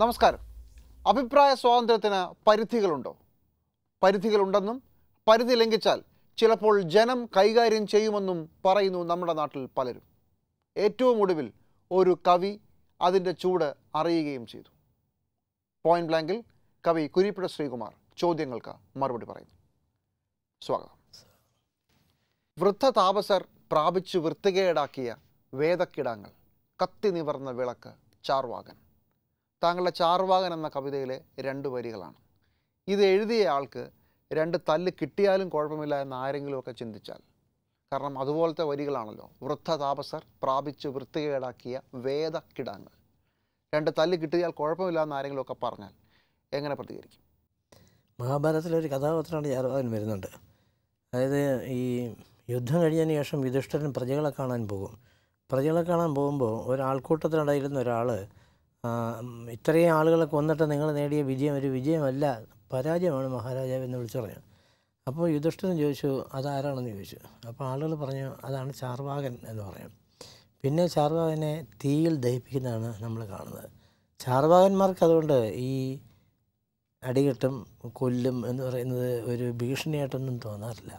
നമസ്കാരം അഭിപ്രായ സ്വാതന്ത്ര്യത്തിന് പരിധികളുണ്ടോ പരിധികളുണ്ടെന്നും പരിധി ലംഘിച്ചാൽ ചിലപ്പോൾ ജനം കൈകാര്യം ചെയ്യുമെന്നും പറയുന്നു നമ്മുടെ നാട്ടിൽ പലരും ഏറ്റവും ഒടുവിൽ ഒരു കവി അതിൻ്റെ ചൂട് അറിയുകയും ചെയ്തു പോയിന്റ് ബ്ലാങ്കിൽ കവി കുരിപ്പുഴ ശ്രീകുമാർ ചോദ്യങ്ങൾക്ക് മറുപടി പറയുന്നു സ്വാഗതം വൃദ്ധ താപസർ പ്രാപിച്ചു വൃത്തികേടാക്കിയ വേദക്കിടാങ്ങൾ കത്തി നിവർന്ന വിളക്ക് ചാർവാകൻ താങ്കളുടെ ചാർവാകൻ എന്ന കവിതയിലെ രണ്ട് വരികളാണ് ഇത് എഴുതിയ ആൾക്ക് രണ്ട് തല്ല് കിട്ടിയാലും കുഴപ്പമില്ല എന്ന് ആരെങ്കിലുമൊക്കെ ചിന്തിച്ചാൽ കാരണം അതുപോലത്തെ വരികളാണല്ലോ വൃദ്ധ താപസർ പ്രാപിച്ചു വൃത്തികേടാക്കിയ വേദക്കിടാങ്ങൾ രണ്ട് തല്ല് കിട്ടിയാൽ കുഴപ്പമില്ല എന്ന് ആരെങ്കിലുമൊക്കെ പറഞ്ഞാൽ എങ്ങനെ പ്രതികരിക്കും മഹാഭാരതത്തിലൊരു കഥാപാത്രമാണ് ചാർവാകൻ വരുന്നുണ്ട് അതായത് ഈ യുദ്ധം കഴിഞ്ഞതിന് ശേഷം യുധിഷ്ഠിരൻ പ്രജകളെ കാണാൻ പോകും പ്രജകളെ കാണാൻ പോകുമ്പോൾ ഒരാൾക്കൂട്ടത്തിനിടയിരുന്ന ഒരാൾ ഇത്രയും ആളുകളെ കൊന്നിട്ട് നിങ്ങൾ നേടിയ വിജയം ഒരു വിജയമല്ല പരാജയമാണ് മഹാരാജാവ് എന്ന് വിളിച്ചു പറഞ്ഞു അപ്പോൾ യുധിഷ്ഠിരൻ ചോദിച്ചു അതാരാണെന്ന് ചോദിച്ചു അപ്പോൾ ആളുകൾ പറഞ്ഞു അതാണ് ചാർവാകൻ എന്ന് പറയും പിന്നെ ചാർവാകനെ തീയിൽ ദഹിപ്പിക്കുന്നതാണ് നമ്മൾ കാണുന്നത് ചാർവാകന്മാർക്ക് അതുകൊണ്ട് ഈ അടികിട്ടും കൊല്ലും എന്ന് പറയുന്നത് ഒരു ഭീഷണിയായിട്ടൊന്നും തോന്നാറില്ല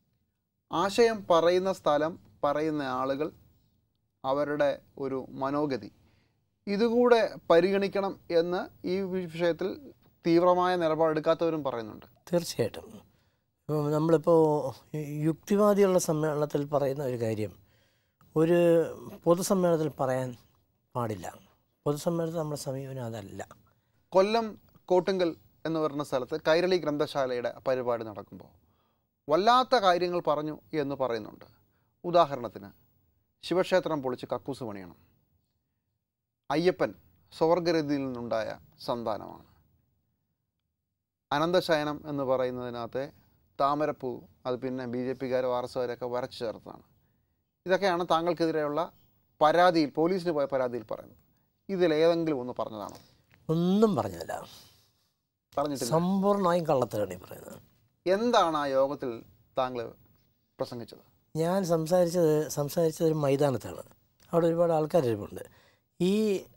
ആശയം പറയുന്ന സ്ഥലം പറയുന്ന ആളുകൾ അവരുടെ ഒരു മനോഗതി ഇതുകൂടെ പരിഗണിക്കണം എന്ന് ഈ വിഷയത്തിൽ തീവ്രമായ നിലപാടെടുക്കാത്തവരും പറയുന്നുണ്ട് തീർച്ചയായിട്ടും ഇപ്പം നമ്മളിപ്പോൾ യുക്തിവാദികളുടെ സമ്മേളനത്തിൽ പറയുന്ന ഒരു കാര്യം ഒരു പൊതുസമ്മേളനത്തിൽ പറയാൻ പാടില്ല പൊതുസമ്മേളനത്തിൽ നമ്മുടെ സമീപനം അതല്ല കൊല്ലം കോട്ടുങ്കൽ എന്ന് പറയുന്ന സ്ഥലത്ത് കൈരളി ഗ്രന്ഥശാലയുടെ പരിപാടി നടക്കുമ്പോൾ വല്ലാത്ത കാര്യങ്ങൾ പറഞ്ഞു എന്ന് പറയുന്നുണ്ട് ഉദാഹരണത്തിന് ശിവക്ഷേത്രം പൊളിച്ച് കക്കൂസ് പണിയണം അയ്യപ്പൻ സ്വർഗരതിയിൽ നിന്നുണ്ടായ സന്താനമാണ് അനന്തശയനം എന്ന് പറയുന്നതിനകത്തെ താമരപ്പൂ അത് പിന്നെ ബി ജെ പിക്കാരോ ആർ എസ് കാരൊക്കെ വരച്ചു ചേർത്തതാണ് ഇതൊക്കെയാണ് താങ്കൾക്കെതിരെയുള്ള പരാതിയിൽ പോലീസിന് പോയ പരാതിയിൽ പറയുന്നത് ഇതിലേതെങ്കിലും ഒന്ന് പറഞ്ഞതാണോ ഒന്നും പറഞ്ഞില്ല പറഞ്ഞിട്ടില്ല സമ്പൂർണ്ണമായും കള്ളത്തരാണ് ഈ പറയുന്നത് എന്താണ് ആ യോഗത്തിൽ താങ്കൾ പ്രസംഗിച്ചത് ഞാൻ സംസാരിച്ചത് സംസാരിച്ചത് ഒരു മൈതാനത്താണ് അവിടെ ഒരുപാട് ആൾക്കാർ ഇരിപ്പുണ്ട് ഈ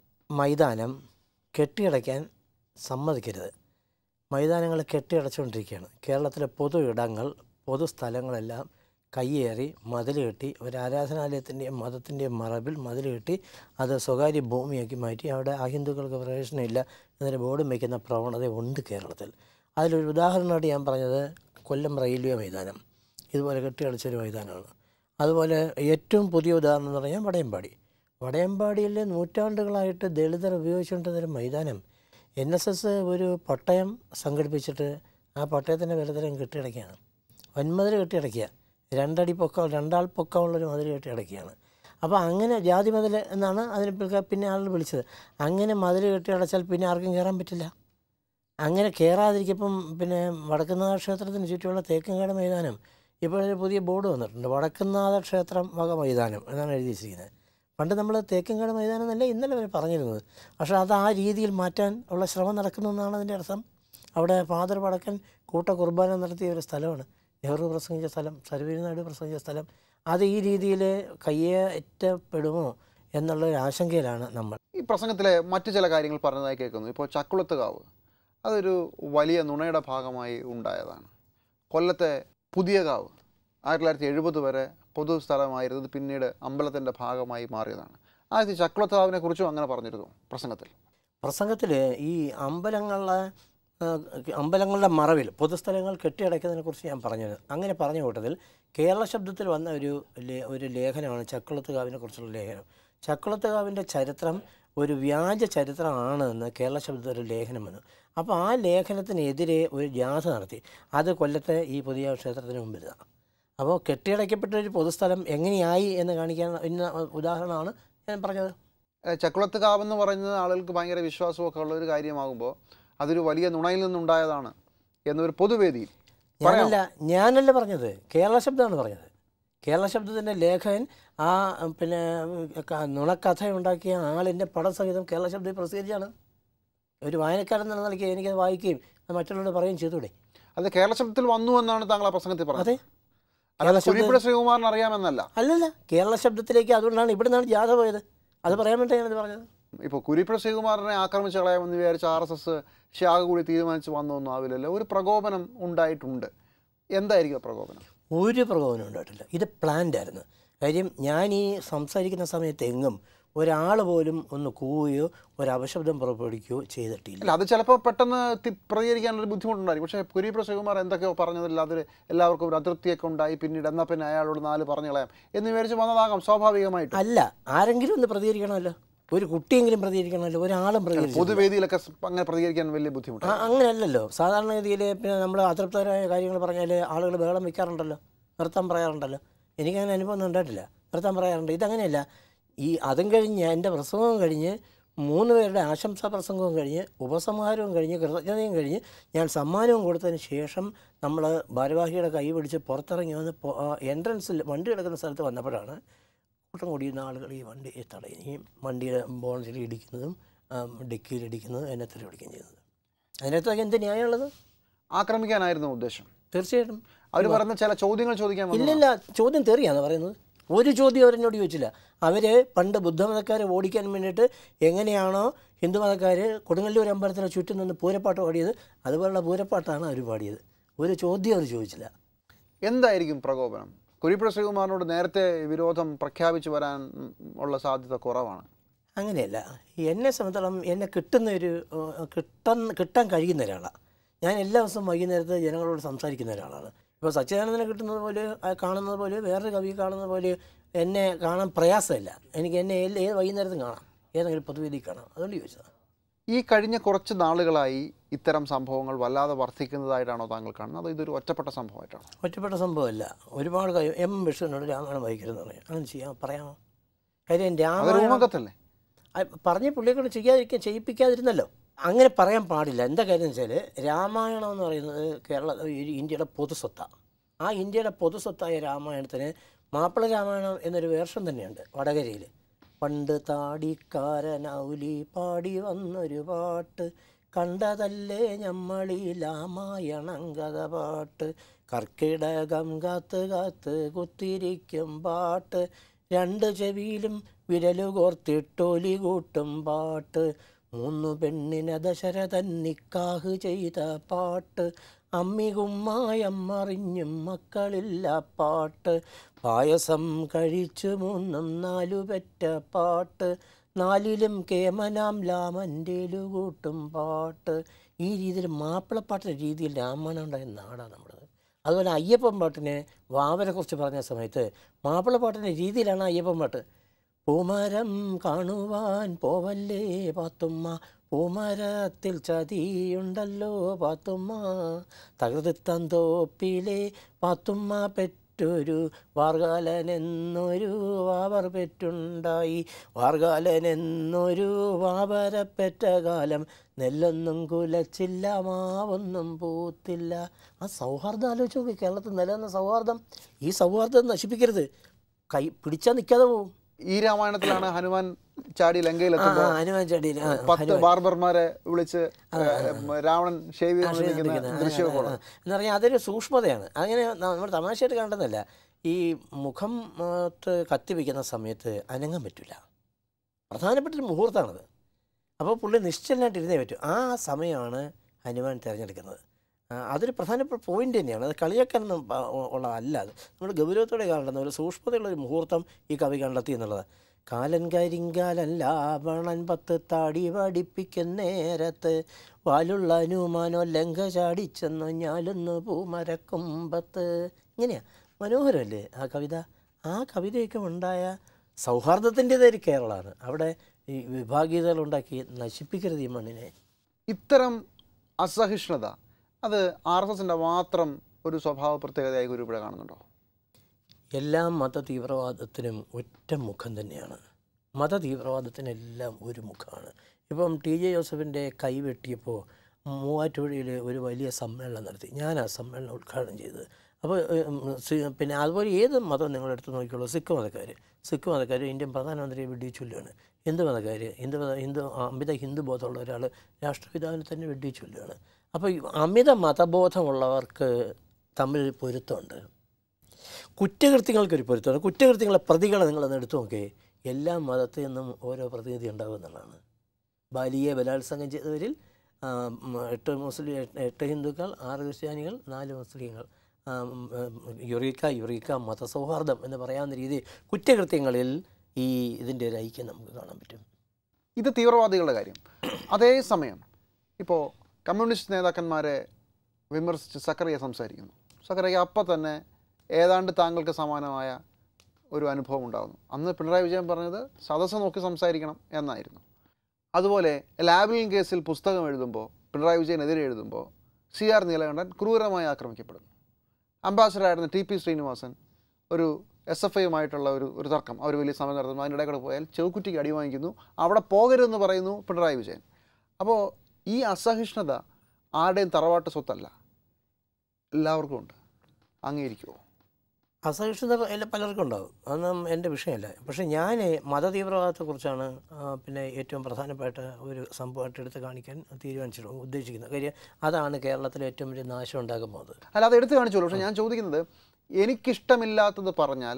മൈതാനം കെട്ടിയടയ്ക്കാൻ സമ്മതിക്കരുത് മൈതാനങ്ങൾ കെട്ടിയടച്ചുകൊണ്ടിരിക്കുകയാണ് കേരളത്തിലെ പൊതു ഇടങ്ങൾ പൊതു സ്ഥലങ്ങളെല്ലാം കയ്യേറി മതിൽ കെട്ടി ഒരു ആരാധനാലയത്തിൻ്റെയും മതത്തിൻ്റെയും മറവിൽ മതിൽ കെട്ടി അത് സ്വകാര്യ ഭൂമിയാക്കി മാറ്റി അവിടെ അഹിന്ദുക്കൾക്ക് പ്രവേശനമില്ല എന്നൊരു ബോർഡും വയ്ക്കുന്ന പ്രവണത ഉണ്ട് കേരളത്തിൽ അതിലൊരു ഉദാഹരണമായിട്ട് ഞാൻ പറഞ്ഞത് കൊല്ലം റെയിൽവേ മൈതാനം ഇതുപോലെ കെട്ടിയടച്ചൊരു മൈതാനമാണ് അതുപോലെ ഏറ്റവും പുതിയ ഉദാഹരണം എന്ന് പറഞ്ഞാൽ വടയമ്പാടി വടയമ്പാടിയിലെ നൂറ്റാണ്ടുകളായിട്ട് ദളിതർ ഉപയോഗിച്ചുകൊണ്ടിരുന്നൊരു മൈതാനം എൻ എസ് എസ് ഒരു പട്ടയം സംഘടിപ്പിച്ചിട്ട് ആ പട്ടയത്തിൻ്റെ വിലതരം കെട്ടിയടക്കുകയാണ് വൻമതിൽ കെട്ടിയടക്കുക രണ്ടടി പൊക്കം രണ്ടാൾ പൊക്കമുള്ളൊരു മതിൽ കെട്ടിയടക്കുകയാണ് അപ്പോൾ അങ്ങനെ ജാതി മതിൽ എന്നാണ് അതിന് പിൽക്ക- പിന്നെ ആളുകൾ വിളിച്ചത് അങ്ങനെ മതിൽ കെട്ടിയടച്ചാൽ പിന്നെ ആർക്കും കയറാൻ പറ്റില്ല അങ്ങനെ കയറാതിരിക്കപ്പം പിന്നെ വടക്കുന്നാഥ ക്ഷേത്രത്തിന് ചുറ്റുമുള്ള തേക്കങ്കാട് മൈതാനം ഇപ്പോഴൊരു പുതിയ ബോർഡ് വന്നിട്ടുണ്ട് വടക്കുന്നാഥ ക്ഷേത്രം വക മൈതാനം എന്നാണ് എഴുതി വെച്ചിരിക്കുന്നത് പണ്ട് നമ്മൾ തേക്കങ്കാട് മൈതാനം എന്നല്ല ഇന്നലെ വരെ പറഞ്ഞിരുന്നത് പക്ഷേ അത് ആ രീതിയിൽ മാറ്റാൻ ഉള്ള ശ്രമം നടക്കുന്നു എന്നാണ് അതിൻ്റെ അർത്ഥം അവിടെ ഫാദർ വടക്കൻ കൂട്ട കുർബാന നടത്തിയ ഒരു സ്ഥലമാണ് നെഹ്റു പ്രസംഗിച്ച സ്ഥലം സർവീർ നായിഡു പ്രസംഗിച്ച സ്ഥലം അത് ഈ രീതിയിൽ കയ്യേറ്റപ്പെടുമോ എന്നുള്ളൊരു ആശങ്കയിലാണ് നമ്മൾ ഈ പ്രസംഗത്തിലെ മറ്റു ചില കാര്യങ്ങൾ പറഞ്ഞതായി കേൾക്കുന്നു ഇപ്പോൾ ചക്കുളത്തുകാവ് അതൊരു വലിയ നുണയുടെ ഭാഗമായി ഉണ്ടായതാണ് കൊല്ലത്തെ പുതിയ കാവ് ആയിരത്തി തൊള്ളായിരത്തി എഴുപത് വരെ പൊതു സ്ഥലമായിരുന്നത് പിന്നീട് അമ്പലത്തിൻ്റെ ഭാഗമായി മാറിയതാണ് ആ ഈ ചക്കുളത്തുകാവിനെ കുറിച്ചും അങ്ങനെ പറഞ്ഞിരുന്നു പ്രസംഗത്തിൽ പ്രസംഗത്തിൽ ഈ അമ്പലങ്ങളിലെ ആ, അമ്പലങ്ങളുടെ മറവിൽ പൊതുസ്ഥലങ്ങൾ കെട്ടിയടയ്ക്കുന്നതിനെ കുറിച്ച് ഞാൻ പറഞ്ഞത് അങ്ങനെ പറഞ്ഞ കൂട്ടത്തിൽ കേരള ശബ്ദത്തിൽ വന്ന ഒരു ലേ- ഒരു ലേഖനമാണ് ചക്കുളത്തുകാവിനെ കുറിച്ചുള്ള ലേഖനം ചക്കുളത്തുകാവിൻ്റെ ചരിത്രം ഒരു വ്യാജ ചരിത്രമാണ് എന്ന് കേരള ശബ്ദത്തിൽ ഒരു ലേഖനം വന്നു അപ്പോൾ ആ ലേഖനത്തിനെതിരെ ഒരു ജാഥ നടത്തി അത് കൊല്ലത്തെ ഈ പുതിയ ക്ഷേത്രത്തിന് മുമ്പിലാണ് അപ്പോൾ കെട്ടിയടയ്ക്കപ്പെട്ട ഒരു പൊതുസ്ഥലം എങ്ങനെയായി എന്ന് കാണിക്കാൻ ഇന്ന ഉദാഹരണമാണ് ഞാൻ പറഞ്ഞത് ഏഹ് ചക്കുളത്തുകാവ് എന്ന് പറയുന്നത് ആളുകൾക്ക് ഭയങ്കര വിശ്വാസമൊക്കെ ഉള്ള ഒരു കാര്യമാകുമ്പോൾ അതൊരു വലിയ നുണയിൽ നിന്നുണ്ടായതാണ് എന്നൊരു പൊതുവേദിയിൽ ഞാനല്ല ഞാനല്ല പറഞ്ഞത് കേരള ശബ്ദമാണ് പറഞ്ഞത് കേരള ശബ്ദത്തിൻ്റെ ലേഖകൻ ആ ഉം, പിന്നെ ഉം, ക- നുണക്കഥ ഉണ്ടാക്കിയ ആളിൻ്റെ പടസഹിതം കേരള ശബ്ദം പ്രസിദ്ധീകരിച്ചാണ് ഒരു വായനക്കാരൻ എന്ന നിലയ്ക്ക് എനിക്കത് വായിക്കുകയും അത് മറ്റുള്ളവരോട് പറയുകയും ചെയ്തൂടെ അത് കേരള ശബ്ദത്തിൽ വന്നു എന്നാണ് താങ്കൾ ആ പ്രസംഗത്തിൽ പറഞ്ഞത് അതെ അല്ലാതെ കേരള ശബ്ദം- കുരിപ്പുഴ ശ്രീകുമാറിന് അറിയാമെന്നല്ല അല്ലല്ല കേരള ശബ്ദത്തിലേക്ക് അതുകൊണ്ടാണ് ഇവിടെ നിന്നാണ് ജാഥ പോയത് അത് പറയാൻ വേണ്ടി ഞാനത് പറഞ്ഞത് ഇപ്പോൾ കുരിപ്പുഴ ശ്രീകുമാറിനെ ആക്രമിച്ച് കളയാമെന്ന് വിചാരിച്ച ആർ എസ് എസ് ഷാഗ് കൂടി തീരുമാനിച്ച് വന്നൊന്നും ആവില്ലല്ലോ ഒരു പ്രകോപനം ഉണ്ടായിട്ടുണ്ട് എന്തായിരിക്കും ആ പ്രകോപനം ഒരു പ്രകോപനം ഉണ്ടായിട്ടില്ല ഇത് പ്ലാൻഡ് ആയിരുന്നു കാര്യം ഞാൻ ഈ സംസാരിക്കുന്ന സമയത്ത് എങ്ങും ഒരാൾ പോലും ഒന്ന് കൂവുകയോ ഒരു അപശബ്ദം പുറപ്പെടുവിക്കുകയോ ചെയ്തിട്ടില്ല അല്ല അത് ചിലപ്പോൾ പെട്ടെന്ന് തി- പ്രതികരിക്കാനൊരു ബുദ്ധിമുട്ടുണ്ടായിരിക്കും പക്ഷേ കുരിപ്പുഴ ശ്രീകുമാർ എന്തൊക്കെയോ പറഞ്ഞതിൽ അതിൽ എല്ലാവർക്കും ഒരു അതൃപ്തിയൊക്കെ ഉണ്ടായി പിന്നീട് എന്നാൽ പിന്നെ അയാളോട് നാല് പറഞ്ഞു കളയാം എന്ന് വിചാരിച്ച് വന്നതാകാം സ്വാഭാവികമായിട്ട് അല്ല ആരെങ്കിലും ഒന്ന് പ്രതികരിക്കണമല്ലോ ഒരു കുട്ടിയെങ്കിലും പ്രതികരിക്കണമല്ലോ ഒരാളും പ്രതികരിച്ചു പൊതുവേദിയിലൊക്കെ സ് അങ്ങനെ പ്രതികരിക്കാൻ വലിയ ബുദ്ധിമുട്ടാണ് ആ, അങ്ങനെയല്ലല്ലോ സാധാരണഗതിയിൽ പിന്നെ നമ്മൾ അതൃപ്തരായ കാര്യങ്ങൾ പറഞ്ഞാൽ ആളുകൾ ബഹളം വെക്കാറുണ്ടല്ലോ നിർത്താൻ പറയാറുണ്ടല്ലോ എനിക്കങ്ങനെ അനുഭവം ഒന്നും ഉണ്ടായിട്ടില്ല നിർത്താൻ പറയാറുണ്ട് ഇതങ്ങനെയല്ല ഈ അതും കഴിഞ്ഞ് എൻ്റെ പ്രസംഗവും കഴിഞ്ഞ് മൂന്ന് പേരുടെ ആശംസാ പ്രസംഗവും കഴിഞ്ഞ് ഉപസംഹാരവും കഴിഞ്ഞ് കൃതജ്ഞതയും കഴിഞ്ഞ് ഞാൻ സമ്മാനവും കൊടുത്തതിന് ശേഷം നമ്മൾ ഭാരവാഹിയുടെ കൈ പിടിച്ച് പുറത്തിറങ്ങി വന്ന് എൻട്രൻസിൽ വണ്ടി കിടക്കുന്ന സ്ഥലത്ത് വന്നപ്പോഴാണ് കൂട്ടം കൂടിയുന്ന ആളുകൾ ഈ വണ്ടി തടയുകയും വണ്ടിയുടെ ബോണറ്റിൽ ഇടിക്കുന്നതും ഡിക്കിയിൽ ഇടിക്കുന്നതും എന്നെ തെറി പിടിക്കുകയും ചെയ്യുന്നത് അതിനകത്തൊക്കെ എന്ത് ന്യായമുള്ളത് ആക്രമിക്കാനായിരുന്നു ഉദ്ദേശം തീർച്ചയായിട്ടും അവർ പറഞ്ഞ ചില ചോദ്യങ്ങൾ ചോദിക്കാൻ വന്നതാ. ഇല്ലില്ല ചോദ്യം തെറിയാന്ന് പറയുന്നത് ഒരു ചോദ്യം അവരെന്നോട് ചോദിച്ചില്ല അവർ പണ്ട് ബുദ്ധമതക്കാരെ ഓടിക്കാൻ വേണ്ടിയിട്ട് എങ്ങനെയാണോ ഹിന്ദുമതക്കാർ കൊടുങ്ങല്ലൂർ അമ്പലത്തിലെ ചുറ്റും നിന്ന് പൂരപ്പാട്ട് പാടിയത് അതുപോലുള്ള പൂരപ്പാട്ടാണ് അവർ പാടിയത് ഒരു ചോദ്യം അവർ ചോദിച്ചില്ല എന്തായിരിക്കും പ്രകോപനം കുരിപ്പുഴ ശ്രീകുമാറിനോട് നേരത്തെ വിരോധം പ്രഖ്യാപിച്ചു വരാൻ ഉം, ഉള്ള സാധ്യത കുറവാണ് അങ്ങനെയല്ല എന്നെ സംബന്ധിച്ചിടത്തോളം എന്നെ കിട്ടുന്ന ഒരു ഏഹ്, കിട്ടാൻ കിട്ടാൻ കഴിയുന്ന ഒരാളാണ് ഞാൻ എല്ലാ ദിവസവും വൈകുന്നേരത്ത് ജനങ്ങളോട് സംസാരിക്കുന്ന ഒരാളാണ് ഇപ്പോൾ സച്ചിദാനന്ദനെ കിട്ടുന്നത് പോലെ ആ കാണുന്നത് പോലെ വേറൊരു കവി കാണുന്നത് പോലെ എന്നെ കാണാൻ പ്രയാസമില്ല എനിക്ക് എന്നെ ഏത് ഏത് വൈകുന്നേരത്തും കാണാം ഏതെങ്കിലും പൊതുവേദി കാണാം അതുകൊണ്ട് ചോദിച്ചതാണ് ഈ കഴിഞ്ഞ കുറച്ച് നാളുകളായി ഇത്തരം സംഭവങ്ങൾ വല്ലാതെ വർദ്ധിക്കുന്നതായിട്ടാണോ താങ്കൾ കാണുന്നത് അതോ ഇതൊരു ഒറ്റപ്പെട്ട സംഭവമായിട്ടാണോ ഒറ്റപ്പെട്ട സംഭവമല്ല ഒരുപാട് കാര്യം എം വിഷ്ണുവിനോട് രാമായണം വായിക്കരുതെന്ന് പറയാം അങ്ങനെ ചെയ്യാം പറയാമോ കാര്യം അത് രാമായണം റൂമകത്തല്ലേ ആ, പറഞ്ഞ് പുള്ളിയെക്കൊണ്ട് ചെയ്യാതിരിക്കാൻ ചെയ്യിപ്പിക്കാതിരുന്നല്ലോ അങ്ങനെ പറയാൻ പാടില്ല എന്താ കാര്യം എന്ന് വെച്ചാൽ രാമായണം എന്ന് പറയുന്നത് കേരള ഒരു ഇന്ത്യയുടെ പൊതുസ്വത്താണ് ആ ഇന്ത്യയുടെ പൊതുസ്വത്തായ രാമായണത്തിന് മാപ്പിള രാമായണം എന്നൊരു വേർഷൻ തന്നെയുണ്ട് വടകരയിൽ പണ്ട് താടിക്കാരനൗലി പാടി വന്നൊരു പാട്ട് കണ്ടതല്ലേ ഞമ്മളീ രാമായണം കഥ പാട്ട് കർക്കിടകം കാത്ത് കാത്ത് കുത്തിരിക്കും പാട്ട് രണ്ട് ചെവിയിലും വിരലുകോർത്തിട്ടൊലി കൂട്ടും പാട്ട് മൂന്നു പെണ്ണിന ദശരഥൻ നിക്കാഹ് ചെയ്ത പാട്ട് അമ്മികുമ്മായമ്മറിഞ്ഞും മക്കളില്ല പാട്ട് പായസം കഴിച്ചു മൂന്നും നാലു പെറ്റ പാട്ട് നാലിലും കേമനാം ലാമൻ്റെലു കൂട്ടും പാട്ട് ഈ രീതിയിൽ മാപ്പിളപ്പാട്ടിൻ്റെ രീതിയിൽ രാമായണം ഉണ്ടായ നാടാണ് നമ്മുടേത് അതുപോലെ അയ്യപ്പൻ പാട്ടിനെ വാവരെക്കുറിച്ച് പറഞ്ഞ സമയത്ത് മാപ്പിളപ്പാട്ടിൻ്റെ രീതിയിലാണ് അയ്യപ്പൻ പാട്ട് പൂമരം കാണുവാൻ പോവല്ലേ പാത്തുമ്മ പൂമരത്തിൽ ചതിയുണ്ടല്ലോ പാത്തുമ്മ തകൃതിത്തന്തോപ്പിലെ പാത്തുമ്മ പെറ്റൊരു വാർകാലനെന്നൊരു വാവർ പെറ്റുണ്ടായി വാർകാലനെന്നൊരു വാവര പെറ്റ കാലം നെല്ലൊന്നും കുലച്ചില്ല മാവൊന്നും പൂത്തില്ല ആ സൗഹാർദ്ദം ആലോചിച്ച് നോക്കി കേരളത്തിൽ നിലനിന്ന സൗഹാർദ്ദം ഈ സൗഹാർദ്ദം നശിപ്പിക്കരുത് കൈ പിടിച്ചാൽ നിൽക്കാതെ പോവും ഈ രാമായണത്തിലാണ് ഹനുമാൻ ചാടി ആ, ലങ്കയിലെത്തുമ്പോൾ ആ, ഹനുമാൻ ചാടിയിൽ ആ, പത്ത് ഹനുമാൻ. ബാർബർമാരെ വിളിച്ച് രാവണൻ ഷേവ് ആ, ചെയ്ത് നിൽക്കുന്ന ശ്രദ്ധിക്കുന്നത്. ദൃശ്യമൊക്കെ ആ, ഉള്ളത്. ആ. എന്ന് പറഞ്ഞാൽ അതൊരു സൂക്ഷ്മതയാണ് അങ്ങനെ നമ്മൾ തമാശയായിട്ട് കണ്ടെന്നല്ല ഈ മുഖം ത്ത് കത്തി വയ്ക്കുന്ന സമയത്ത് അനങ്ങാൻ പറ്റില്ല പ്രധാനപ്പെട്ട ഒരു മുഹൂർത്തമാണത് അപ്പോൾ പുള്ളി നിശ്ചലനായിട്ട് ഇരുന്നേ പറ്റും ആ സമയമാണ് ഹനുമാൻ തിരഞ്ഞെടുക്കുന്നത് ആ, അതൊരു പ്രധാനപ്പെട്ട പോയിന്റ് തന്നെയാണ് അത് കളിയാക്കാനൊന്നും പ- ഉള്ള അല്ല അത് നമ്മൾ ഗൗരവത്തോടെ കാണുന്ന ഒരു സൂക്ഷ്മതയുള്ള ഒരു മുഹൂർത്തം ഈ കവി കണ്ടെത്തി എന്നുള്ളത് കാലൻ കരിങ്കാലൻ ലാവണൻ പത്ത് താടി പഠിപ്പിക്കുന്ന നേരത്ത് വാലുള്ള അനുമാനോ ലങ്ക ചാടിച്ചെന്നു ഞാലൊന്ന് പൂമരക്കുമ്പത്ത് ഇങ്ങനെയാ മനോഹരമല്ലേ ആ കവിത ആ കവിതയൊക്കെ ഉണ്ടായ സൗഹാർദ്ദത്തിൻ്റെതൊരു കേരളമാണ് അവിടെ ഈ വിഭാഗീയതകൾ ഉണ്ടാക്കി നശിപ്പിക്കരുത് ഈ മണ്ണിനെ ഇത്തരം അസഹിഷ്ണുത അത് ആർ എസ് എസിൻ്റെ മാത്രം ഒരു സ്വഭാവ പ്രത്യേകതയായി ഗുരുപിഴ കാണുന്നുണ്ടോ എല്ലാ മത തീവ്രവാദത്തിനും ഒറ്റ മുഖം തന്നെയാണ് മത തീവ്രവാദത്തിനെല്ലാം ഒരു മുഖമാണ് ഇപ്പം ടി ജെ ജോസഫിൻ്റെ കൈ വെട്ടിയപ്പോൾ മൂവാറ്റുപുഴയിൽ ഒരു വലിയ സമ്മേളനം നടത്തി ഞാൻ ആ സമ്മേളനം ഉദ്ഘാടനം ചെയ്തത് അപ്പോൾ ഉം, സി- പിന്നെ അതുപോലെ ഏത് മതം നിങ്ങൾ എടുത്ത് നോക്കിയുള്ളൂ സിഖ് മതക്കാർ സിഖ് മതക്കാർ ഇന്ത്യൻ പ്രധാനമന്ത്രിയെ വെടിവെച്ചൊല്ലുകയാണ് ഹിന്ദു മതക്കാർ ഹിന്ദു മത ഹിന്ദു അമിത ഹിന്ദു ബോധമുള്ള ഒരാൾ രാഷ്ട്രപിതാവിനെ തന്നെ വെടിവെച്ചൊല്ലുകയാണ് അപ്പോൾ ഈ അമിത മതബോധമുള്ളവർക്ക് തമ്മിൽ പൊരുത്തമുണ്ട് കുറ്റകൃത്യങ്ങൾക്കൊരു പൊരുത്തമാണ് കുറ്റകൃത്യങ്ങളെ പ്രതികളെ നിങ്ങളൊന്ന് എടുത്തു നോക്കേ എല്ലാ മതത്തിൽ നിന്നും ഓരോ പ്രതിനിധി ഉണ്ടാവും എന്നുള്ളതാണ് ബാലിയെ ബലാത്സംഗം ചെയ്തവരിൽ ആ, ഉം, എട്ട് മുസ്ലിം എട്ട് എട്ട് ഹിന്ദുക്കൾ ആറ് ക്രിസ്ത്യാനികൾ നാല് മുസ്ലിങ്ങൾ ആ, ഉം, ഉം, യുറീക്ക യുറീക്ക മതസൗഹാർദ്ദം എന്ന് പറയാവുന്ന രീതിയിൽ കുറ്റകൃത്യങ്ങളിൽ ഈ ഇതിൻ്റെ ഒരു ഐക്യം നമുക്ക് കാണാൻ പറ്റും ഇത് തീവ്രവാദികളുടെ കാര്യം അതേസമയം ഇപ്പോൾ കമ്മ്യൂണിസ്റ്റ് നേതാക്കന്മാരെ വിമർശിച്ച് സക്കറിയ സംസാരിക്കുന്നു സക്കറിയ അപ്പം തന്നെ ഏതാണ്ട് താങ്കൾക്ക് സമാനമായ ഒരു അനുഭവം ഉണ്ടാകുന്നു അന്ന് പിണറായി വിജയൻ പറഞ്ഞത് സദസ്സ് നോക്കി സംസാരിക്കണം എന്നായിരുന്നു അതുപോലെ ലാബിലിൻ കേസിൽ പുസ്തകം എഴുതുമ്പോൾ പിണറായി വിജയനെതിരെ എഴുതുമ്പോൾ സി ആർ നീലകണ്ഠൻ ക്രൂരമായി ആക്രമിക്കപ്പെടുന്നു അംബാസഡറായിരുന്ന ടി പി ശ്രീനിവാസൻ ഒരു എസ് എഫ് ഐയുമായിട്ടുള്ള ഒരു ഒരു തർക്കം അവർ വലിയ സമരം നടത്തുന്നു അതിൻ്റെ ഇടയിൽ കൂടെ പോയാൽ ചെവുക്കുറ്റിക്ക് അടി വാങ്ങിക്കുന്നു അവിടെ പോകരുതെന്ന് പറയുന്നു പിണറായി വിജയൻ അപ്പോൾ ഈ അസഹിഷ്ണുത ആരുടെയും തറവാട്ട് സ്വത്തല്ല എല്ലാവർക്കും ഉണ്ട് അംഗീകരിക്കുമോ അസഹിഷ്ണുത എല്ലാ പലർക്കും ഉണ്ടാവും അതൊന്നും എൻ്റെ വിഷയമല്ല പക്ഷേ ഞാൻ മതതീവ്രവാദത്തെക്കുറിച്ചാണ് ആ, പിന്നെ ഏറ്റവും പ്രധാനപ്പെട്ട ഒരു സംഭവമായിട്ട് എടുത്ത് കാണിക്കാൻ തീരുമാനിച്ചിട്ട് ഉദ്ദേശിക്കുന്നത് കാര്യം അതാണ് കേരളത്തിലെ ഏറ്റവും വലിയ നാശം ഉണ്ടാക്കാൻ പോകുന്നത് അല്ല അത് എടുത്തു കാണിച്ചോളൂ പക്ഷേ ഞാൻ ചോദിക്കുന്നത് എനിക്കിഷ്ടമില്ലാത്തത് പറഞ്ഞാൽ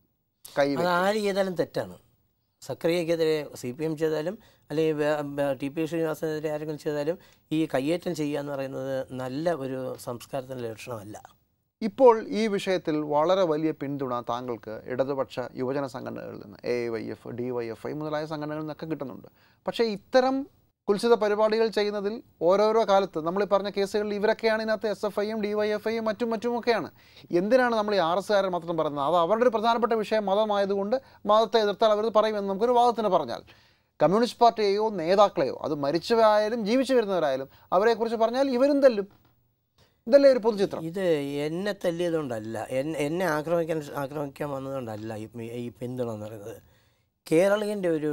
കൈ അത് ആര് ചെയ്താലും തെറ്റാണ് സക്രിയക്കെതിരെ സി പി എം ചെയ്താലും അല്ലെങ്കിൽ വേ- വേ- ടി പി ശ്രീനിവാസനെതിരെ ആരെങ്കിലും ചെയ്താലും ഈ കയ്യേറ്റം ചെയ്യുക എന്ന് പറയുന്നത് നല്ല ഒരു സംസ്കാരത്തിൻ്റെ ലക്ഷണമല്ല ഇപ്പോൾ ഈ വിഷയത്തിൽ വളരെ വലിയ പിന്തുണ താങ്കൾക്ക് ഇടതുപക്ഷ യുവജന സംഘടനകളിൽ നിന്ന് A Y F D Y F I മുതലായ സംഘടനകളിൽ നിന്നൊക്കെ കിട്ടുന്നുണ്ട് പക്ഷേ ഇത്തരം കുൽസിത പരിപാടികൾ ചെയ്യുന്നതിൽ ഓരോരോ കാലത്ത് നമ്മൾ ഈ പറഞ്ഞ കേസുകളിൽ ഇവരൊക്കെയാണ് ഇതിനകത്ത് എസ് എഫ് ഐയും ഡി വൈ എഫ് ഐയും മറ്റും മറ്റുമൊക്കെയാണ് എന്തിനാണ് നമ്മൾ ഈ ആർ എസ് കാരൻ മാത്രം പറയുന്നത് അത് അവരുടെ ഒരു പ്രധാനപ്പെട്ട വിഷയം മതമായതുകൊണ്ട് മതത്തെ എതിർത്താൽ അവർ പറയുമെന്ന് നമുക്കൊരു വാദത്തിന് പറഞ്ഞാൽ കമ്മ്യൂണിസ്റ്റ് പാർട്ടിയെയോ നേതാക്കളെയോ അത് മരിച്ചവരായാലും ജീവിച്ചു വരുന്നവരായാലും അവരെക്കുറിച്ച് പറഞ്ഞാൽ ഇവരും തല്ലും ഇതല്ലേ ഒരു പൊതുചിത്രം ഇത് എന്നെ തല്ലിയതുകൊണ്ടല്ല എന്നെ എന്നെ ആക്രമിക്കാൻ ആക്രമിക്കാൻ വന്നതുകൊണ്ടല്ല ഈ ഈ പിന്തുണ എന്ന് പറയുന്നത് കേരളീയൻ്റെ ഒരു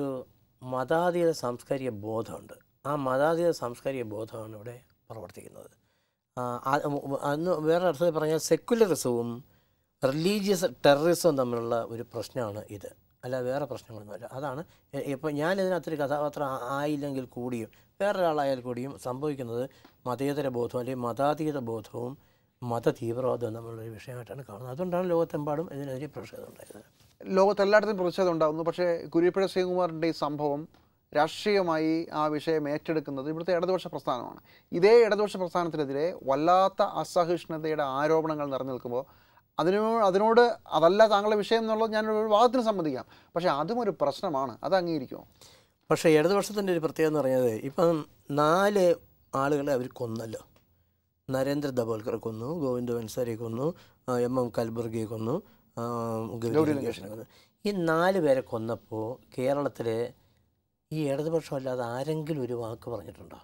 മതാതീത സാംസ്കാരിക ബോധമുണ്ട് ആ മതാതീത സാംസ്കാരിക ബോധമാണ് ഇവിടെ പ്രവർത്തിക്കുന്നത് ആ, ആ- ഉം, അന്ന് വേറെ അർത്ഥത്തിൽ പറഞ്ഞാൽ സെക്കുലറിസവും റിലീജിയസ് ടെററിസവും തമ്മിലുള്ള ഒരു പ്രശ്നമാണ് ഇത് അല്ല വേറെ പ്രശ്നങ്ങളൊന്നുമല്ല അതാണ് ഇപ്പോൾ ഞാൻ ഇതിനകത്തൊരു കഥാപാത്രം ആ- ആയില്ലെങ്കിൽ കൂടിയും വേറൊരാളായാൽ കൂടിയും സംഭവിക്കുന്നത് മതേതര ബോധവും അല്ലെങ്കിൽ മതാതീത ബോധവും മത തീവ്രവാദവും തമ്മിലുള്ള ഒരു വിഷയമായിട്ടാണ് കാണുന്നത് അതുകൊണ്ടാണ് ലോകത്തെമ്പാടും ഇതിനെതിരെ പ്രതിഷേധം ഉണ്ടായത് ലോകത്തെല്ലായിടത്തും പ്രതിഷേധം ഉണ്ടാകുന്നു പക്ഷേ കുരിപ്പുഴ ശ്രീകുമാറിൻ്റെ ഈ സംഭവം രാഷ്ട്രീയമായി ആ വിഷയം ഏറ്റെടുക്കുന്നത് ഇവിടുത്തെ ഇടതുപക്ഷ പ്രസ്ഥാനമാണ് ഇതേ ഇടതുപക്ഷ പ്രസ്ഥാനത്തിനെതിരെ വല്ലാത്ത അസഹിഷ്ണുതയുടെ ആരോപണങ്ങൾ നിറഞ്ഞു നിൽക്കുമ്പോൾ അതിനോ അതിനോട് അതല്ല താങ്കളുടെ വിഷയം എന്നുള്ളത് ഞാൻ ഒരു വാദത്തിന് സമ്മതിക്കാം പക്ഷേ അതും ഒരു പ്രശ്നമാണ് അത് അംഗീകരിക്കുമോ പക്ഷേ ഇടതുപക്ഷത്തിൻ്റെ ഒരു പ്രത്യേകത എന്ന് പറയുന്നത് ഇപ്പം നാല് ആളുകളെ അവർ കൊന്നല്ലോ നരേന്ദ്ര ദബോൽക്കർ കൊന്നു ഗോവിന്ദ് വൻസാരിയെ കൊന്നു ആ, എം എം കൽബുർഗിയെ കൊന്നു ആ, ഗൗരി ലങ്കേഷിനെ കൊന്നു ഈ നാല് പേരെ കൊന്നപ്പോൾ കേരളത്തിലെ ഈ ഇടതുപക്ഷം അല്ലാതെ ആരെങ്കിലും ഒരു വാക്ക് പറഞ്ഞിട്ടുണ്ടോ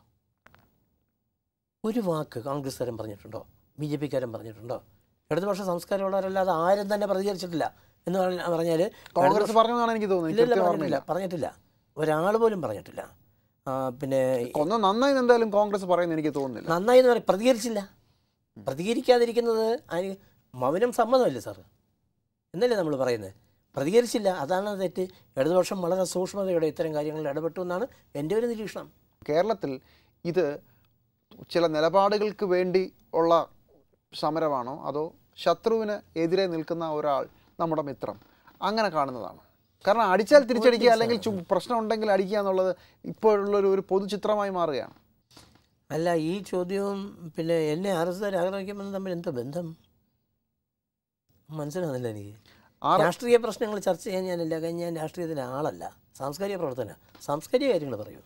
ഒരു വാക്ക് കോൺഗ്രസ്സുകാരൻ പറഞ്ഞിട്ടുണ്ടോ ബി ജെ പിക്കാരൻ പറഞ്ഞിട്ടുണ്ടോ ഇടതുപക്ഷ സംസ്കാരമുള്ളവരല്ലാതെ ആരും തന്നെ പ്രതികരിച്ചിട്ടില്ല എന്ന് പറഞ്ഞ- പറഞ്ഞാൽ കോൺഗ്രസ് പറഞ്ഞതാണ് എനിക്ക് തോന്നുന്നത് ഇല്ല എനിക്ക് ഇല്ല കൃത്യം പറഞ്ഞിട്ടില്ല ഓർമ്മയില്ല പറഞ്ഞിട്ടില്ല ഒരാൾ പോലും പറഞ്ഞിട്ടില്ല ആ, പിന്നെ കൊന്ന നന്നായി എന്തായാലും കോൺഗ്രസ് പറയുന്നത് എനിക്ക് തോന്നുന്നില്ല നന്നായി എന്ന് പറയും പ്രതികരിച്ചില്ല പ്രതികരിക്കാതിരിക്കുന്നത് അതിന് മൗനം സമ്മതമല്ലേ സാറ് എന്നല്ലേ നമ്മൾ പറയുന്നത് പ്രതികരിച്ചില്ല അതാണ് തെറ്റ് ഇടതുപക്ഷം വളരെ സൂക്ഷ്മതയോടെ ഇത്തരം കാര്യങ്ങളിൽ ഇടപെട്ടു എന്നാണ് എൻ്റെ ഒരു നിരീക്ഷണം കേരളത്തിൽ ഇത് ചില നിലപാടുകൾക്ക് വേണ്ടി ഉള്ള സമരമാണോ അതോ ശത്രുവിന് എതിരെ നിൽക്കുന്ന ഒരാൾ നമ്മുടെ മിത്രം അങ്ങനെ കാണുന്നതാണ് കാരണം അടിച്ചാൽ തിരിച്ചടിക്കുക അല്ലെങ്കിൽ ചു- പ്രശ്നം ഉണ്ടെങ്കിൽ അടിക്കുക എന്നുള്ളത് ഇപ്പോഴുള്ളൊരു ഒരു പൊതുചിത്രമായി മാറുകയാണ് അല്ല ഈ ചോദ്യവും പിന്നെ എന്നെ ആർ എസ് ആഗ്രഹിക്കുമ്പോൾ തമ്മിൽ എന്താ ബന്ധം മനസ്സിലാകുന്നില്ല എനിക്ക് ആർ രാഷ്ട്രീയ പ്രശ്നങ്ങൾ ചർച്ച ചെയ്യാൻ ഞാനില്ല കാരണം ഞാൻ രാഷ്ട്രീയത്തിലെ ആളല്ല സാംസ്കാരിക പ്രവർത്തന സാംസ്കാരിക കാര്യങ്ങൾ പറയൂ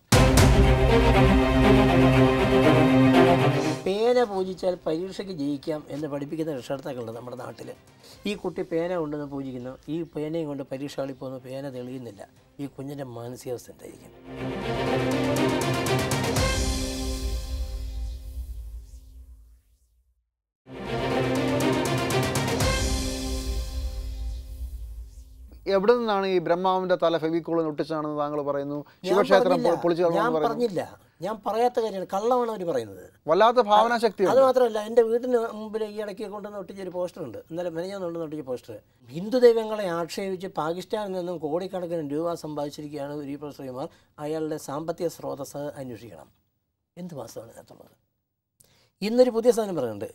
പേന പൂജിച്ചാൽ പരീക്ഷയ്ക്ക് ജയിക്കാം എന്ന് പഠിപ്പിക്കുന്ന രക്ഷകർത്താക്കളുണ്ട് നമ്മുടെ നാട്ടിൽ ഈ കുട്ടി പേന കൊണ്ടുവന്ന് പൂജിക്കുന്നു ഈ പേനയും കൊണ്ട് പരീക്ഷ കളി പോകുന്ന പേന തെളിയുന്നില്ല ഈ കുഞ്ഞിൻ്റെ മാനസികാവസ്ഥ എന്തായിരിക്കും എവിടെ നിന്നാണ് ഈ ബ്രഹ്മാവിന്റെ തല ഫെവിക്കോളിൽ ഒട്ടിച്ചാണെന്ന് താങ്കൾ പറയുന്നു ഞാൻ ശിവക്ഷേത്രം പറഞ്ഞില്ല. പൊളിച്ചു ഞാൻ കളഞ്ഞെന്ന് പറയുന്നു പറഞ്ഞില്ല ഞാൻ പറയാത്ത കാര്യമാണ് കള്ളമാണ് അവർ പറയുന്നത് വല്ലാത്ത ഭാവനാശക്തിയുണ്ട് അത് മാത്രമല്ല എൻ്റെ വീടിന് മുമ്പിൽ ഈ ഇടയ്ക്ക് കൊണ്ടുവന്ന് ഒട്ടിച്ചൊരു പോസ്റ്റർ ഉണ്ട് ഇന്നലെ മെനഞ്ഞാന്ന് കൊണ്ടുവന്ന് ഒട്ടിച്ച പോസ്റ്റർ ഹിന്ദു ദൈവങ്ങളെ ആക്ഷേപിച്ച് പാകിസ്ഥാനിൽ നിന്നും കോടിക്കണക്കിന് രൂപ സമ്പാദിച്ചിരിക്കുകയാണ് ഈ പ്രശ്രീമാർ അയാളുടെ സാമ്പത്തിക സ്രോതസ് അന്വേഷിക്കണം എന്ത് മാസമാണ് അതിനകത്തുള്ളത് ഇന്നൊരു പുതിയ സാധനം പറയുന്നുണ്ട്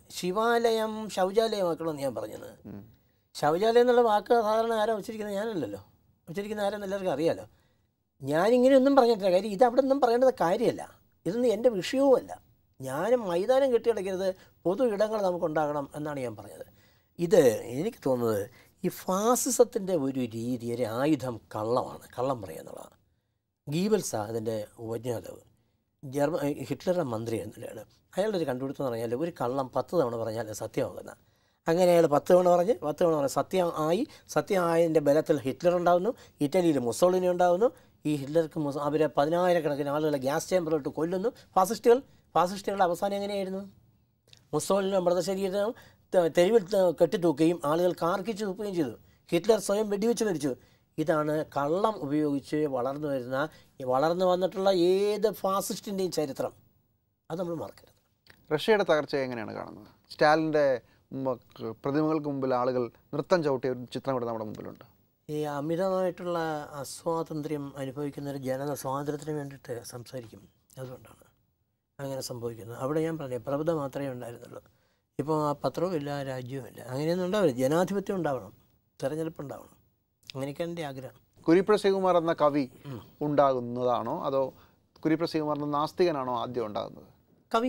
ശിവാലയം ശൗചാലയമാക്കണമെന്ന് ഞാൻ പറഞ്ഞത് ഉം. ശൗചാലയം എന്നുള്ള വാക്ക് സാധാരണ ആരാ ഉച്ചരിക്കുന്നത് ഞാനല്ലല്ലോ ഉച്ചരിക്കുന്ന ആരെന്ന് എല്ലാവർക്കും അറിയാലോ ഞാനിങ്ങനെയൊന്നും പറഞ്ഞിട്ടില്ല കാര്യം ഇത് അവിടെ ഒന്നും പറയേണ്ടത് കാര്യമല്ല ഇതൊന്നും എൻ്റെ വിഷയവുമല്ല ഞാനും മൈതാനം കെട്ടിയടക്കരുത് പൊതു ഇടങ്ങൾ നമുക്കുണ്ടാകണം എന്നാണ് ഞാൻ പറഞ്ഞത് ഇത് എനിക്ക് തോന്നുന്നത് ഈ ഫാസിസത്തിൻ്റെ ഒരു രീതി ഒരു ആയുധം കള്ളമാണ് കള്ളം പറയുക എന്നുള്ളതാണ് ഗീബൽസാ അതിൻ്റെ ഉപജ്ഞാതാവ് ജർമ്മ ഹിറ്റ്ലറുടെ മന്ത്രി എന്നല്ലാണ് അയാളുടെ ഒരു കണ്ടുപിടുത്തം എന്ന് പറഞ്ഞാൽ ഒരു കള്ളം പത്ത് തവണ പറഞ്ഞാൽ സത്യമാകുന്ന അങ്ങനെ അയാൾ പത്ത് തവണ പറഞ്ഞ് പത്ത് തവണ പറഞ്ഞ് സത്യം ആയി സത്യം ആയതിൻ്റെ ബലത്തിൽ ഹിറ്റ്ലർ ഉണ്ടാകുന്നു ഇറ്റലിയിൽ മുസോളിനി ഉണ്ടാകുന്നു ഈ ഹിറ്റ്ലർക്ക് മുസ അവരെ പതിനായിരക്കണക്കിന് ആളുകളെ ഗ്യാസ് ചേമ്പറിലിട്ട് കൊല്ലുന്നു ഫാസിസ്റ്റുകൾ ഫാസിസ്റ്റുകളുടെ അവസാനം എങ്ങനെയായിരുന്നു മുസോളിനും മൃതശരീരം ത- തെരുവിൽ ത- കെട്ടിത്തൂക്കുകയും ആളുകൾ കാർക്കിച്ച് തുപ്പുകയും ചെയ്തു ഹിറ്റ്ലർ സ്വയം വെടിവെച്ച് മരിച്ചു ഇതാണ് കള്ളം ഉപയോഗിച്ച് വളർന്നു വരുന്ന ഈ വളർന്നു വന്നിട്ടുള്ള ഏത് ഫാസിസ്റ്റിൻ്റെയും ചരിത്രം അത് നമ്മൾ മറക്കരുത് റഷ്യയുടെ തകർച്ച എങ്ങനെയാണ് കാണുന്നത് സ്റ്റാലിൻ്റെ മ- പ്രതിമകൾക്ക് മുമ്പിൽ ആളുകൾ നൃത്തം ചവിട്ടിയ ഒരു ചിത്രം ഇവിടെ നമ്മുടെ മുമ്പിലുണ്ട് ഈ അമിതമായിട്ടുള്ള അസ്വാതന്ത്ര്യം അനുഭവിക്കുന്ന ഒരു ജനത സ്വാതന്ത്ര്യത്തിന് വേണ്ടിയിട്ട് സംസാരിക്കും അതുകൊണ്ടാണ് അങ്ങനെ സംഭവിക്കുന്നത് അവിടെ ഞാൻ പറഞ്ഞു പ്രബുദ്ധ മാത്രമേ ഉണ്ടായിരുന്നുള്ളൂ ഇപ്പോൾ ആ പത്രവും ഇല്ല ആ രാജ്യവും ഇല്ല അങ്ങനെയൊന്നും ഉണ്ടാവില്ല ജനാധിപത്യം ഉണ്ടാവണം തെരഞ്ഞെടുപ്പ് ഉണ്ടാവണം അങ്ങനെയൊക്കെയാണ് എൻ്റെ ആഗ്രഹം കുരിപ്പുഴ ശ്രീകുമാർ എന്ന കവി ഉം. ഉണ്ടാകുന്നതാണോ അതോ കുരിപ്പുഴ ശ്രീകുമാർ എന്ന നാസ്തികനാണോ ആദ്യം ഉണ്ടാകുന്നത് കവി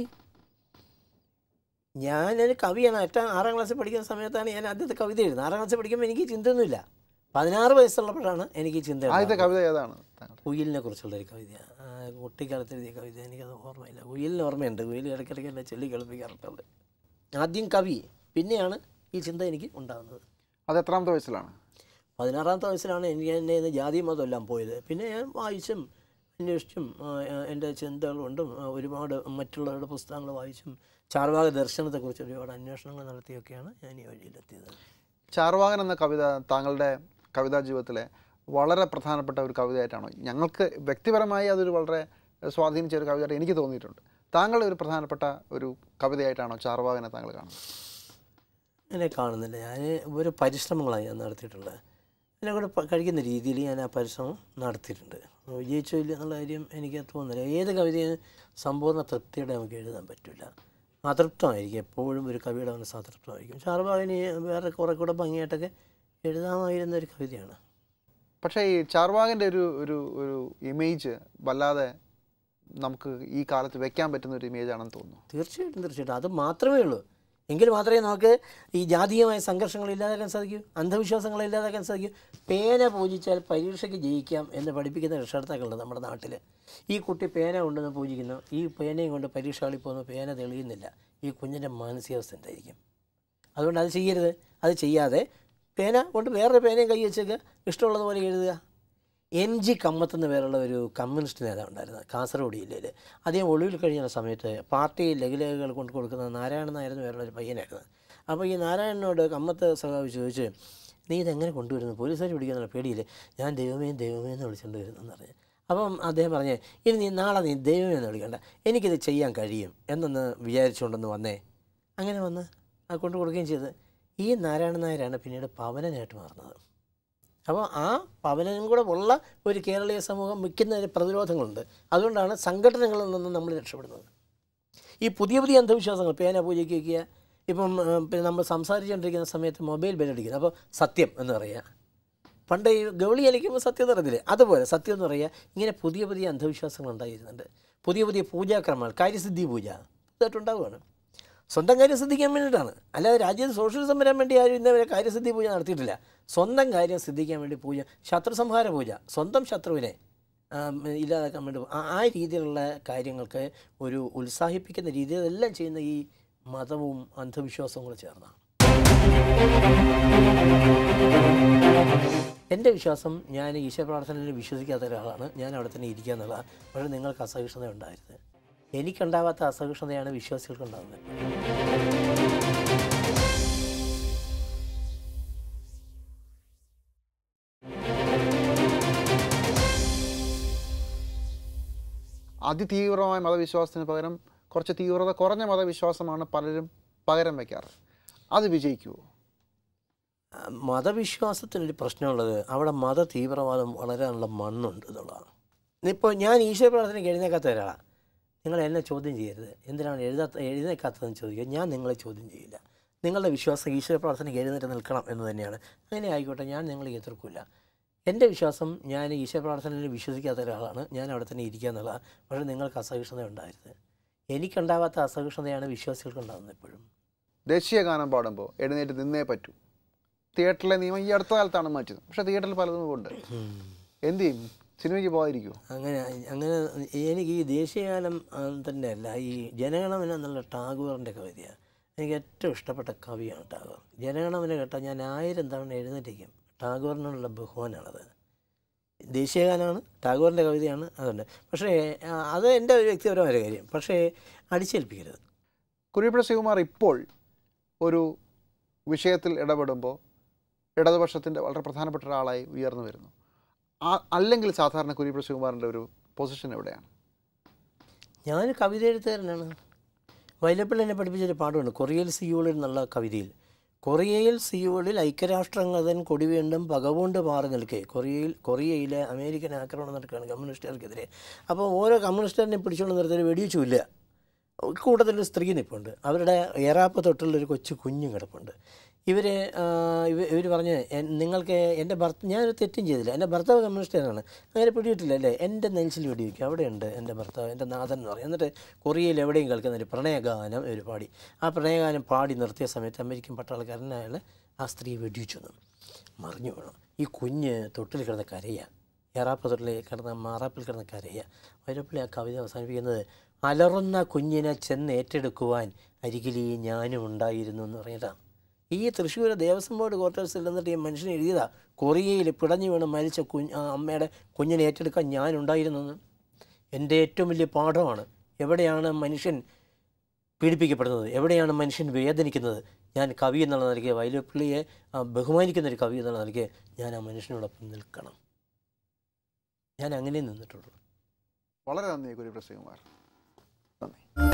ഞാനൊരു കവിയാണ് ഏറ്റവും ആറാം ക്ലാസ്സിൽ പഠിക്കുന്ന സമയത്താണ് ഞാൻ ആദ്യത്തെ കവിത എഴുതുന്നത് ആറാം ക്ലാസ്സിൽ പഠിക്കുമ്പോൾ എനിക്ക് ചിന്തയൊന്നുമില്ല പതിനാറ് വയസ്സുള്ളപ്പോഴാണ് എനിക്ക് ചിന്ത ആദ്യത്തെ ഉണ്ടാകുന്നത്. കവിത ഏതാണ് താങ്കൾ കുയിലിനെ കുറിച്ചുള്ള ഒരു കവിത ആ, കുട്ടിക്കാലത്ത് എഴുതിയ കവിത എനിക്കത് ഓർമ്മയില്ല കുയിലിന് ഓർമ്മയുണ്ട് കുയിൽ ഇടയ്ക്കിടയ്ക്ക് എന്നെ ചൊല്ലി കളിപ്പിക്കാറുണ്ട് ആദ്യം കവി പിന്നെയാണ് ഈ ചിന്ത എനിക്ക് ഉണ്ടാകുന്നത് അത് എത്രാമത്തെ വയസ്സിലാണ് പതിനാറാമത്തെ വയസ്സിലാണ് എനിക്ക് എൻ്റെ ഇന്ന് ജാതി മതം എല്ലാം പോയത് പിന്നെ ഞാൻ വായിച്ചും അന്വേഷിച്ചും ആ, ആ, എൻ്റെ ചിന്തകൾ കൊണ്ടും ആ, ഒരുപാട് മറ്റുള്ളവരുടെ പുസ്തകങ്ങൾ വായിച്ചും ചാർവാക ദർശനത്തെക്കുറിച്ച് ഒരുപാട് അന്വേഷണങ്ങൾ നടത്തിയൊക്കെയാണ് ഞാൻ ഈ വഴിയിലെത്തിയത് ചാർവാകൻ എന്ന കവിത താങ്കളുടെ കവിതാ ജീവിതത്തിലെ വളരെ പ്രധാനപ്പെട്ട ഒരു കവിതയായിട്ടാണോ ഞങ്ങൾക്ക് വ്യക്തിപരമായി അതൊരു വളരെ സ്വാധീനിച്ച ഒരു കവിതയായിട്ട് എനിക്ക് തോന്നിയിട്ടുണ്ട് താങ്കളുടെ ഒരു പ്രധാനപ്പെട്ട ഒരു കവിതയായിട്ടാണോ ചാർവാകനെ താങ്കൾ കാണുന്നത് എന്നെ കാണുന്നില്ല ഞാൻ ഒരു പരിശ്രമങ്ങളാണ് ഞാൻ നടത്തിയിട്ടുള്ളത് എന്നെ കൂടെ പ- കഴിക്കുന്ന രീതിയിൽ ഞാൻ ആ പരിശ്രമം നടത്തിയിട്ടുണ്ട് വിജയിച്ചോ ഇല്ല എന്നുള്ള കാര്യം എനിക്ക് തോന്നുന്നില്ല ഏത് കവിതയും സമ്പൂർണ്ണ തൃപ്തിയോടെ നമുക്ക് എഴുതാൻ പറ്റില്ല അതൃപ്തമായിരിക്കും എപ്പോഴും ഒരു കവിയുടെ മനസ്സ് അതൃപ്തമായിരിക്കും ചാർവാകിന് വേറെ കുറെ കൂടെ ഭംഗിയായിട്ടൊക്കെ എഴുതാമായിരുന്ന ഒരു കവിതയാണ് പക്ഷേ ഈ ചാർവാകൻ്റെ ഒരു ഒരു ഒരു ഇമേജ് വല്ലാതെ നമുക്ക് ഈ കാലത്ത് വെക്കാൻ പറ്റുന്ന ഒരു ഇമേജ് ആണെന്ന് തോന്നുന്നു തീർച്ചയായിട്ടും തീർച്ചയായിട്ടും അത് മാത്രമേ ഉള്ളൂ എങ്കിൽ മാത്രമേ നമുക്ക് ഈ ജാതീയമായ സംഘർഷങ്ങൾ ഇല്ലാതാക്കാൻ സാധിക്കൂ അന്ധവിശ്വാസങ്ങൾ ഇല്ലാതാക്കാൻ സാധിക്കൂ പേന പൂജിച്ചാൽ പരീക്ഷയ്ക്ക് ജയിക്കാം എന്ന് പഠിപ്പിക്കുന്ന രക്ഷകർത്താക്കളുണ്ട് നമ്മുടെ നാട്ടിൽ ഈ കുട്ടി പേന കൊണ്ടുവന്ന് പൂജിക്കുന്നു ഈ പേനയും കൊണ്ട് പരീക്ഷ കളി പോകുന്നു പേന തെളിയുന്നില്ല ഈ കുഞ്ഞിൻ്റെ മാനസികാവസ്ഥ എന്തായിരിക്കും അതുകൊണ്ട് അത് ചെയ്യരുത് അത് ചെയ്യാതെ പേന കൊണ്ട് വേറൊരു പേനയും കൈ വെച്ചേക്കുക ഇഷ്ടമുള്ളതുപോലെ എഴുതുക എം ജി കമ്മത്ത് എന്ന പേരുള്ള ഒരു കമ്മ്യൂണിസ്റ്റ് നേതാവ് ഉണ്ടായിരുന്നു കാസർഗോഡ് ജില്ലയിൽ അദ്ദേഹം ഒളിവിൽ കഴിഞ്ഞ സമയത്ത് പാർട്ടി ലഘുലേഖകൾ കൊണ്ട് കൊടുക്കുന്ന നാരായണൻ നായരെന്ന് പേരുള്ള ഒരു പയ്യനായിരുന്നു അപ്പോൾ ഈ നാരായണനോട് കമ്മത്ത് സഖാവ് ചോദിച്ച് നീ ഇതെങ്ങനെ കൊണ്ടുവരുന്നു പോലീസുകാർ പിടിക്കാന്നുള്ള പേടിയിൽ ഞാൻ ദൈവമേ ദൈവമേ എന്ന് വിളിച്ചുകൊണ്ട് വരുന്നെന്ന് പറഞ്ഞു അപ്പം അദ്ദേഹം പറഞ്ഞ് ഇനി നീ നാളെ നീ ദൈവമേ എന്ന് വിളിക്കണ്ട എനിക്കിത് ചെയ്യാൻ കഴിയും എന്നൊന്ന് വിചാരിച്ചുകൊണ്ടൊന്ന് വന്നേ അങ്ങനെ വന്ന് അത് കൊണ്ടു കൊടുക്കുകയും ചെയ്ത് ഈ നാരായണൻ നായരാണ് പിന്നീട് പവനനായിട്ട് മാറുന്നത് അപ്പോൾ ആ പവനും കൂടെ ഉള്ള ഒരു കേരളീയ സമൂഹം മിക്കുന്ന ഒരു പ്രതിരോധങ്ങളുണ്ട് അതുകൊണ്ടാണ് സംഘടനകളിൽ നിന്നും നമ്മൾ രക്ഷപ്പെടുന്നത് ഈ പുതിയ പുതിയ അന്ധവിശ്വാസങ്ങൾ പേന പൂജയ്ക്ക് വയ്ക്കുക ഇപ്പം ആ, പിന്നെ നമ്മൾ സംസാരിച്ചുകൊണ്ടിരിക്കുന്ന സമയത്ത് മൊബൈൽ ബെല്ലടിക്കുന്നത് അപ്പോൾ സത്യം എന്ന് പറയുക പണ്ട് ഈ ഗൗളി അലിക്കുമ്പോൾ സത്യം എന്ന് പറയുന്നില്ലേ അതുപോലെ സത്യം എന്ന് പറയുക ഇങ്ങനെ പുതിയ പുതിയ അന്ധവിശ്വാസങ്ങൾ ഉണ്ടായിരുന്നുണ്ട് പുതിയ പുതിയ പൂജാക്രമങ്ങൾ കാര്യസിദ്ധി പൂജ ഇതായിട്ടുണ്ടാവുകയാണ് സ്വന്തം കാര്യം സിദ്ധിക്കാൻ വേണ്ടിയിട്ടാണ് അല്ലാതെ രാജ്യത്ത് സോഷ്യലിസം വരാൻ വേണ്ടി ആരും ഇന്നവരെ കാര്യസിദ്ധി പൂജ നടത്തിയിട്ടില്ല സ്വന്തം കാര്യം സിദ്ധിക്കാൻ വേണ്ടി പൂജ ശത്രു സംഹാര പൂജ സ്വന്തം ശത്രുവിനെ ആം, ഇല്ലാതാക്കാൻ വേണ്ടി ആ- ആ രീതിയിലുള്ള കാര്യങ്ങൾക്ക് ഒരു ഉത്സാഹിപ്പിക്കുന്ന രീതി അതെല്ലാം ചെയ്യുന്ന ഈ മതവും അന്ധവിശ്വാസവും കൂടെ ചേർന്നാണ് എൻ്റെ വിശ്വാസം ഞാൻ ഈശ്വര പ്രാർത്ഥനയിൽ വിശ്വസിക്കാത്ത ഒരാളാണ് ഞാൻ അവിടെ തന്നെ ഇരിക്കുക എന്നുള്ളതാണ് പക്ഷേ നിങ്ങൾക്ക് അസഹിഷ്ണുത ഉണ്ടായിരുന്നത് എനിക്കുണ്ടാവാത്ത അസഹിഷ്ണുതയാണ് വിശ്വാസികൾക്ക് ഉണ്ടാകുന്നത് അതിതീവ്രമായ മതവിശ്വാസത്തിന് പകരം കുറച്ച് തീവ്രത കുറഞ്ഞ മതവിശ്വാസമാണ് പലരും പകരം വയ്ക്കാറ് അത് വിജയിക്കുമോ ആ, മതവിശ്വാസത്തിനൊരു പ്രശ്നമുള്ളത് അവിടെ മത തീവ്രവാദം വളരാനുള്ള മണ്ണുണ്ട് എന്നുള്ളതാണ് ഇപ്പോൾ ഞാൻ ഈശ്വര പ്രാർത്ഥനയ്ക്ക് എഴുന്നേക്കാത്ത ഒരാളാണ് നിങ്ങൾ എന്നെ ചോദ്യം ചെയ്യരുത് എന്തിനാണ് എഴുതാത്ത എഴുന്നേക്കാത്തതെന്ന് ചോദിക്കുക ഞാൻ നിങ്ങളെ ചോദ്യം ചെയ്യില്ല നിങ്ങളുടെ വിശ്വാസം ഈശ്വര പ്രാർത്ഥനയ്ക്ക് എഴുന്നേറ്റ് നിൽക്കണം എന്ന് തന്നെയാണ് അങ്ങനെ ആയിക്കോട്ടെ ഞാൻ നിങ്ങളെ എതിർക്കില്ല എൻ്റെ വിശ്വാസം ഞാൻ ഈശ്വര പ്രാർത്ഥനയിൽ വിശ്വസിക്കാത്ത ഒരാളാണ് ഞാൻ അവിടെ തന്നെ ഇരിക്കുക എന്നുള്ളതാണ് പക്ഷേ നിങ്ങൾക്ക് അസഹിഷ്ണുത ഉണ്ടായിരുന്നത് എനിക്കുണ്ടാവാത്ത അസഹിഷ്ണുതയാണ് വിശ്വാസികൾക്ക് ഉണ്ടാകുന്നത് എപ്പോഴും ദേശീയ ഗാനം പാടുമ്പോൾ എഴുന്നേറ്റ് നിന്നേ പറ്റൂ തിയേറ്ററിലെ നിയമം ഈ അടുത്ത കാലത്താണ് മാറ്റിയത് പക്ഷേ തിയേറ്ററിൽ പലതും ഉണ്ട് എന്ത് ചെയ്യും സിനിമയ്ക്ക് പോകാതിരിക്കുമോ അങ്ങനെ അങ്ങനെ എനിക്ക് ഈ ദേശീയഗാനം ആ, തന്നെയല്ല ഈ ജനഗണമന എന്നുള്ള ടാഗോറിൻ്റെ കവിതയാണ് എനിക്ക് ഏറ്റവും ഇഷ്ടപ്പെട്ട കവിയാണ് ടാഗോർ ജനഗണമന കേട്ടാൽ ഞാൻ ആയിരം തവണ എഴുന്നേറ്റിരിക്കും ടാഗോറിനുള്ള ബഹുമാനാണത് ദേശീയഗാനമാണ് ടാഗോറിൻ്റെ കവിതയാണ് അതുകൊണ്ട് പക്ഷേ ആ, അത് എൻ്റെ ഒരു വ്യക്തിപരമായ കാര്യം പക്ഷേ അടിച്ചേൽപ്പിക്കരുത് കുരുവിപ്പുഴ ശിവകുമാർ ഇപ്പോൾ ഒരു വിഷയത്തിൽ ഇടപെടുമ്പോൾ ഇടതുപക്ഷത്തിൻ്റെ വളരെ പ്രധാനപ്പെട്ട ഒരാളായി ഉയർന്നു വരുന്നു ആ അല്ലെങ്കിൽ സാധാരണ കുരുവിപ്പുഴ ശിവകുമാറിൻ്റെ ഒരു പൊസിഷൻ എവിടെയാണ് ഞാൻ കവിത എഴുത്തുകാരനാണ് വൈലപ്പിള്ളി എന്നെ പഠിപ്പിച്ചൊരു പാഠമുണ്ട് കൊറിയയിൽ സിയോളിൽ എന്നുള്ള കവിതയിൽ കൊറിയയിൽ സിയോളിൽ ഐക്യരാഷ്ട്രങ്ങളതൻ കൊടിവേണ്ടും പകവുകൊണ്ട് മാറി നിൽക്കേ കൊറിയയിൽ കൊറിയയിലെ അമേരിക്കൻ ആക്രമണം നടക്കുകയാണ് കമ്മ്യൂണിസ്റ്റുകാർക്കെതിരെ അപ്പോൾ ഓരോ കമ്മ്യൂണിസ്റ്റുകാരനെ പിടിച്ചുകൊണ്ട് നിർത്തി വെടിവെച്ചില്ല കൂട്ടത്തിൽ ഒരു സ്ത്രീ നിൽപ്പുണ്ട് അവരുടെ ഏറാപ്പ് തൊട്ടുള്ളൊരു കൊച്ചു കുഞ്ഞും കിടപ്പുണ്ട് ഇവർ ഇവ ഇവർ പറഞ്ഞ് "എൻ- നിങ്ങൾക്ക് എൻ്റെ ഭർത്ത ഞാനൊരു തെറ്റും ചെയ്തില്ല എൻ്റെ ഭർത്താവ് കമ്മ്യൂണിസ്റ്റുകാരാണ് അങ്ങനെ പിടിയിട്ടില്ല അല്ലേ എൻ്റെ നെഞ്ചിൽ വെടിവെക്കും അവിടെയുണ്ട് എൻ്റെ ഭർത്താവ് എൻ്റെ നാഥൻ എന്ന് പറയും എന്നിട്ട് കൊറിയയിൽ എവിടെയും കേൾക്കുന്ന ഒരു പ്രണയഗാനം ഇവർ പാടി ആ പ്രണയഗാനം പാടി നിർത്തിയ സമയത്ത് അമേരിക്കൻ പട്ടാളക്കാരനായാൽ ആ സ്ത്രീ വെടിവെച്ചു വന്നു മറിഞ്ഞു വീണു ഈ കുഞ്ഞ് തൊട്ടിൽ കിടന്ന് കരയുക ഏറാപ്പ് തൊട്ടിൽ കിടന്ന മാറാപ്പിൽ കിടന്ന് കരയുക വൈരപ്പള്ളി ആ കവിത അവസാനിപ്പിക്കുന്നത് അലറുന്ന കുഞ്ഞിനെ ചെന്ന് ഏറ്റെടുക്കുവാൻ അരികിൽ ഈ ഞാനും ഉണ്ടായിരുന്നു എന്ന് പറഞ്ഞിട്ടാണ് ഈ തൃശ്ശൂർ ദേവസ്വം ബോർഡ് ക്വാർട്ടേഴ്സിൽ നിന്നിട്ട് ഈ മനുഷ്യൻ എഴുതിയതാ കൊറിയയിൽ പിടഞ്ഞു വീണ് മരിച്ച കുഞ്ഞ് ആ അമ്മയുടെ കുഞ്ഞിനെ ഏറ്റെടുക്കാൻ ഞാനുണ്ടായിരുന്നു എന്ന് എൻ്റെ ഏറ്റവും വലിയ പാഠമാണ് എവിടെയാണ് മനുഷ്യൻ പീഡിപ്പിക്കപ്പെടുന്നത് എവിടെയാണ് മനുഷ്യൻ വേദനിക്കുന്നത് ഞാൻ കവി എന്നുള്ള നിലയ്ക്ക് വൈലപ്പിള്ളിയെ ആ, ബഹുമാനിക്കുന്ന ഒരു കവി എന്നുള്ള നിലയ്ക്ക് ഞാൻ ആ മനുഷ്യനോടൊപ്പം നിൽക്കണം ഞാൻ അങ്ങനെ നിന്നിട്ടുള്ളൂ വളരെ നന്ദി കുരുവിപ്പുഴ ശിവകുമാർ നന്ദി